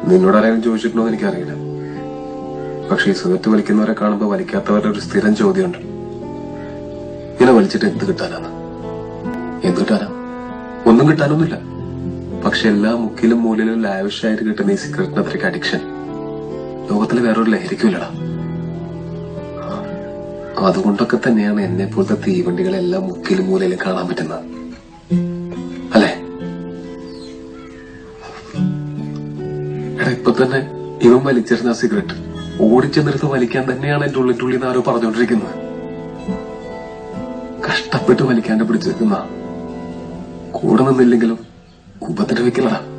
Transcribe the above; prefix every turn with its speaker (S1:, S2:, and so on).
S1: നിന്നോട് ആരെങ്കിലും ചോദിച്ചിട്ടുണ്ടോ എന്ന് എനിക്കറിയില്ല പക്ഷെ ഈ സിഗരറ്റ് വലിക്കുന്നവരെ കാണുമ്പോൾ വലിക്കാത്തവരുടെ ഒരു സ്ഥിരം ചോദ്യമുണ്ട് ഇങ്ങനെ വലിച്ചിട്ട് എന്ത് കിട്ടാനാണ് എന്ത് കിട്ടാനാ ഒന്നും കിട്ടാനൊന്നുമില്ല പക്ഷെ എല്ലാ മുക്കിലും മൂലയിലും ലാവിഷായിട്ട് കിട്ടുന്ന ഈ സിഗരറ്റിന് അത്രയ്ക്ക് അഡിക്ഷൻ ലോകത്തിൽ വേറൊരു ലഹരിക്കുമില്ലടാ അതുകൊണ്ടൊക്കെ തന്നെയാണ് എന്നെ പോലത്തെ തീവണ്ടികളെല്ലാം മുക്കിലും മൂലയിലും കാണാൻ പറ്റുന്നത് അല്ലേ എടാ ഇപ്പൊ തന്നെ ഇവൻ വലിച്ചെറിഞ്ഞ സിഗരറ്റ് ഓടിച്ചെന്നിടത്ത് വലിക്കാൻ തന്നെയാണ് എന്റെ ഉള്ളിന്റെ ഉള്ളിൽ നിന്ന് ആരോ പറഞ്ഞുകൊണ്ടിരിക്കുന്നത് കഷ്ടപ്പെട്ട് വലിക്കാണ്ട് പിടിച്ചു വെക്കുന്ന കൂടെ നിന്നില്ലെങ്കിലും ഉപദ്രവിക്കലടാ